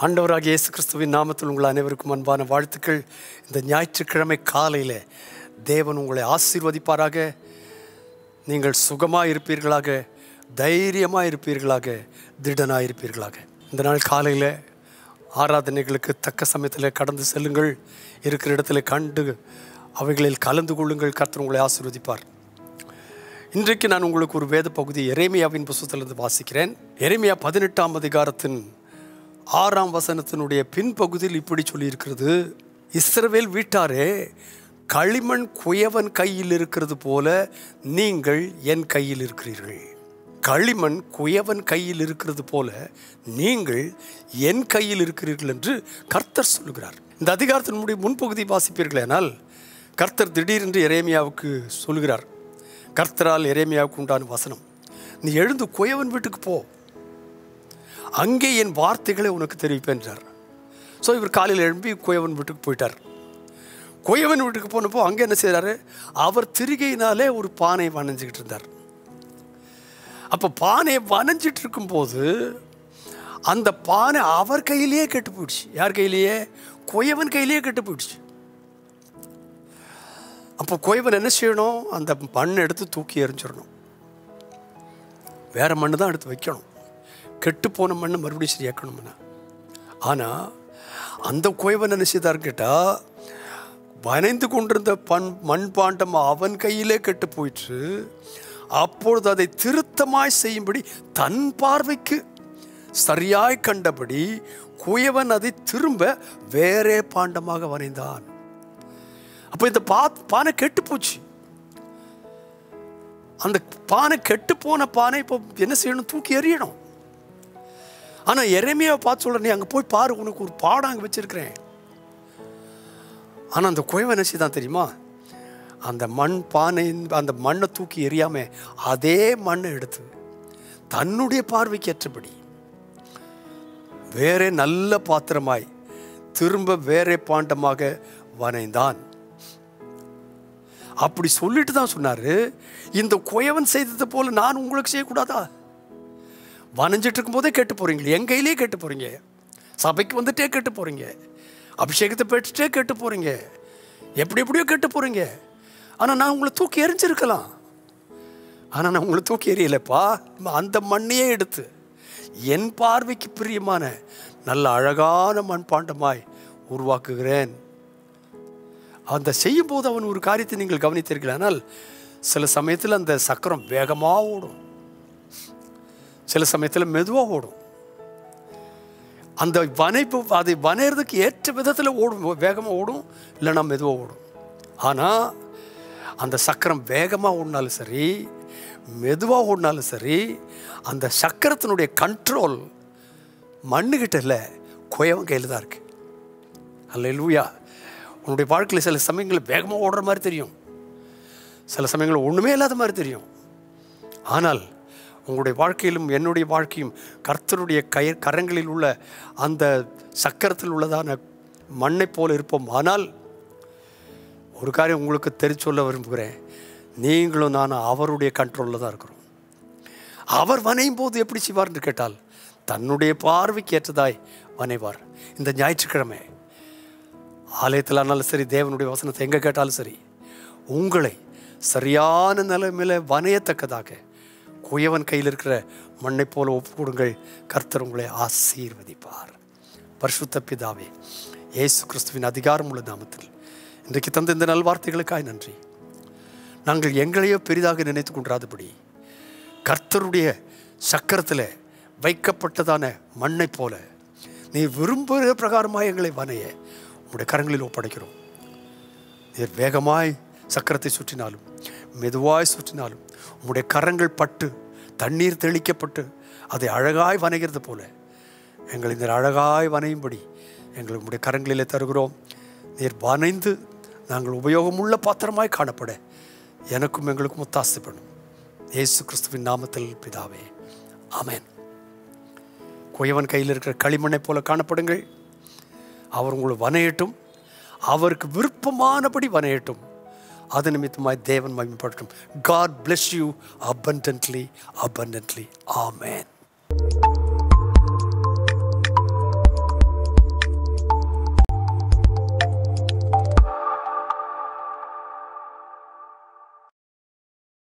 ஆண்டவராகிய இயேசு கிறிஸ்துவின் நாமத்தில் உங்கள் அனைவருக்கும் அன்பான வாழ்த்துக்கள் இந்த ஞாயிற்றுக்கிழமை காலையில் தேவன் உங்களை ஆசீர்வதிப்பாராக நீங்கள் சுகமாக இருப்பீர்களாக தைரியமாக இருப்பீர்களாக திடனாக இருப்பீர்களாக இந்த நாள் காலையில் ஆராதனைகளுக்கு தக்க சமயத்தில் கடந்து செல்லுங்கள் இருக்கிற இடத்துல கண்டு அவைகளில் கலந்து கொள்ளுங்கள் கர்த்தர் உங்களை ஆசீர்வதிப்பார் இன்றைக்கு நான் உங்களுக்கு ஒரு வேத பகுதி எரேமியாவின் புஸ்தகத்திலிருந்து வாசிக்கிறேன் எரேமியா பதினெட்டாம் அதிகாரத்தின் ஆறாம் வசனத்தினுடைய பின்பகுதியில் இப்படி சொல்லியிருக்கிறது இஸ்ரவேல் வீட்டாரே களிமண் குயவன் கையில் இருக்கிறது போல நீங்கள் என் கையில் இருக்கிறீர்கள் களிமண் குயவன் கையில் இருக்கிறது போல நீங்கள் என் கையில் இருக்கிறீர்கள் என்று கர்த்தர் சொல்லுகிறார் இந்த அதிகாரத்தினுடைய முன்பகுதி வாசிப்பீர்களேனால் கர்த்தர் திடீரென்று எரேமியாவுக்கு சொல்லுகிறார் கர்த்தரால் எரேமியாவுக்கு உண்டான வசனம் நீ எழுந்து குயவன் வீட்டுக்கு போ அங்கே என் வார்த்தைகளை உனக்கு தெரிவிப்பேன் என்றார் ஸோ இவர் காலையில் எழும்பி குயவன் வீட்டுக்கு போயிட்டார் குயவன் வீட்டுக்கு போனப்போ அங்கே என்ன செய்கிறாரு அவர் திரிகையினாலே ஒரு பானை வணைஞ்சிக்கிட்டு இருந்தார் அப்போ பானையை வணைஞ்சிட்டு இருக்கும்போது அந்த பானை அவர் கையிலேயே கெட்டு போயிடுச்சு யார் கையிலேயே குயவன் கையிலேயே கெட்டு போயிடுச்சு அப்போ குயவன் என்ன செய்யணும் அந்த மண்ணை எடுத்து தூக்கி எறிஞ்சிடணும் வேற மண்ணு தான் எடுத்து வைக்கணும் கெட்டு போன மண்ணை மறுபடியும் சரியாக்கணும்னா ஆனால் அந்த குயவன் என்ன செய்தார் கேட்டால் வனைந்து கொண்டிருந்த பண் மண்பாண்டம் அவன் கையிலே கெட்டு போயிற்று அப்பொழுது அதை திருத்தமாய் செய்யும்படி தன் பார்வைக்கு சரியாய் கண்டபடி குயவன் அதை திரும்ப வேறே பாண்டமாக வரைந்தான் அப்போ இந்த பா பானை கெட்டு போச்சு அந்த பானை கெட்டு போன பானை இப்போ என்ன செய்யணும் தூக்கி எறியணும் ஆனால் எரேமியாவை பார்த்து சொல்ற நீ அங்கே போய் பாரு உனக்கு ஒரு பாடம் அங்கே வச்சிருக்கிறேன் ஆனால் அந்த குயவன் என்ன செய்தான் தெரியுமா அந்த மண் பானை அந்த மண்ணை தூக்கி எறியாம அதே மண்ணை எடுத்து தன்னுடைய பார்வைக்கு ஏற்றபடி வேறே நல்ல பாத்திரமாய் திரும்ப வேறே பாண்டமாக வனைந்தான் அப்படி சொல்லிட்டு தான் சொன்னாரு இந்த குயவன் செய்தது போல நான் உங்களுக்கு செய்யக்கூடாதா வனைஞ்சிட்டு இருக்கும்போதே கேட்டு போறீங்களே என் கையிலே கேட்டு போறீங்க சபைக்கு வந்துட்டே கேட்டு போறீங்க அபிஷேகத்தை பெற்றுட்டே கேட்டு போறீங்க எப்படி எப்படியோ கேட்டு போறீங்க ஆனால் நான் உங்களை தூக்கி எறிஞ்சிருக்கலாம் ஆனால் நான் உங்களை தூக்கி எறியலைப்பா அந்த மண்ணையே எடுத்து என் பார்வைக்கு பிரியமான நல்ல அழகான மண்பாண்டமாய் உருவாக்குகிறேன் அந்த செய்யும்போது அவன் ஒரு காரியத்தை நீங்கள் கவனித்தீர்கள் ஆனால் சில சமயத்தில் அந்த சக்கரம் வேகமாக ஓடும் சில சமயத்தில் மெதுவாக ஓடும் அந்த வனைப்பு அதை வனைகிறதுக்கு ஏற்ற விதத்தில் ஓடும் வேகமாக ஓடும் இல்லைன்னா மெதுவாக ஓடும் ஆனால் அந்த சக்கரம் வேகமாக ஓடினாலும் சரி மெதுவாக ஓடினாலும் சரி அந்த சக்கரத்தினுடைய கண்ட்ரோல் மண்ணுக்கிட்ட இல்லை குயவன் கையில் தான் இருக்குது அல்ல லூயா உன்னுடைய வாழ்க்கையில் சில சமயங்களில் வேகமாக ஓடுற மாதிரி தெரியும் சில சமயங்களில் ஒன்றுமே இல்லாத மாதிரி தெரியும் ஆனால் உங்களுடைய வாழ்க்கையிலும் என்னுடைய வாழ்க்கையும் கர்த்தருடைய கய கரங்களில் உள்ள அந்த சக்கரத்தில் உள்ளதான மண்ணை போல இருப்போம் ஆனால் ஒரு காரியம் உங்களுக்கு தெரிஞ்சு சொல்ல விரும்புகிறேன் நீங்களும் நானும் அவருடைய கண்ட்ரோலில் தான் இருக்கிறோம் அவர் வனையும் போது எப்படி செய்வார் என்று கேட்டால் தன்னுடைய பார்வைக்கு ஏற்றதாய் வனைவார் இந்த ஞாயிற்றுக்கிழமை ஆலயத்தில் ஆனாலும் சரி தேவனுடைய வசனத்தை எங்கே கேட்டாலும் சரி உங்களை சரியான நிலைமையில் வனையத்தக்கதாக குயவன் கையில் இருக்கிற மண்ணை போல ஒப்பு கொடுங்கள் கர்த்தர் உங்களை ஆசீர்வதிப்பார் பரிசுத்த பிதாவே இயேசு கிறிஸ்துவின் அதிகாரம் உள்ள நாமத்தில் இன்றைக்கு தந்த இந்த நல்வார்த்தைகளுக்காய் நன்றி நாங்கள் எங்களையோ பெரிதாக நினைத்து கொண்டாதபடி கர்த்தருடைய சக்கரத்தில் வைக்கப்பட்டதான மண்ணை போல நீ விரும்புகிற பிரகாரமாக எங்களை வனைய உங்களுடைய கரங்களில் ஒப்படைக்கிறோம் நீர் வேகமாய் சக்கரத்தை சுற்றினாலும் மெதுவாய் சுற்றினாலும் உங்களுடைய கரங்கள் பட்டு தண்ணீர் தெளிக்கப்பட்டு அதை அழகாய் வனைகிறது போல எங்களை நீர் அழகாய் வனையும்படி எங்களை உங்களுடைய கரங்களிலே தருகிறோம் நீர் வனைந்து நாங்கள் உபயோகமுள்ள பாத்திரமாய் காணப்பட எனக்கும் எங்களுக்கும் ஒத்தாசை பண்ணும் இயேசு கிறிஸ்துவின் நாமத்தில் பிதாவே ஆமேன் குயவன் கையில் இருக்கிற களிமண்ணை போல காணப்படுங்கள் அவர் உங்களை வனையட்டும் அவருக்கு விருப்பமானபடி வனையட்டும் அது நிமித்தமாய் தேவன் மகிமைப்படட்டும் God bless you abundantly abundantly amen